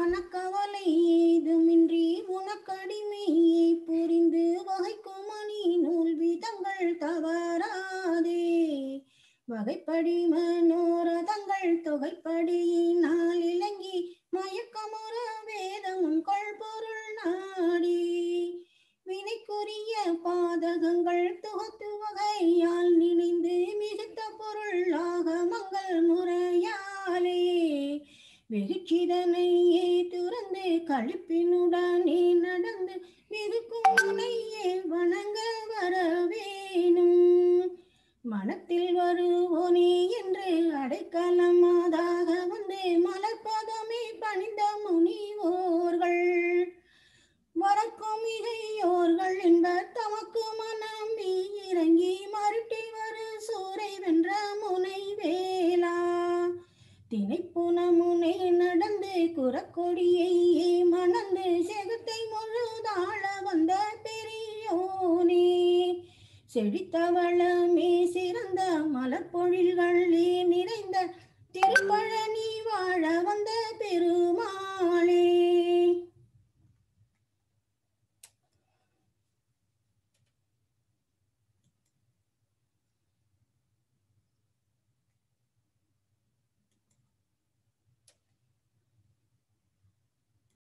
மனக்கவலை ஏதுமின்றி உனக்கடிமையை புரிந்து வகைக்கும் மணி நூல் விதங்கள் தவறாதே வகைப்படி மனோரதங்கள் தொகைப்படியினால் இலங்கி மயக்கமுற வேதமும் கொள்பொருள் நாடி வினைக்குரிய பாதகங்கள் துகத்து வகையால் நினைந்து மிகுத்த பொருளாக மங்கள் முறையாலே வெகுச்சிதனையே துறந்து கழிப்பினுடனே நடந்து மிகுக்கும் முனையே வணங்க வரவேணும் மனத்தில் வருவோனே என்று அடைக்கலமாதாக வந்து மலர்பதமே பணிந்த முனிவோர்கள் வரக்கும் மிகையோர்கள் என்பர் தமக்கு மனம் இறங்கி மருட்டி வரு சூரை வென்ற முனை வேளா திணைப்புன முனை நடந்து குரக்கொடியை மணந்து செகத்தை முழுதாழ வந்த பெரியோனே செழித்தவளமே சிறந்த மலர்பொழில்களே நிறைந்த திருப்ப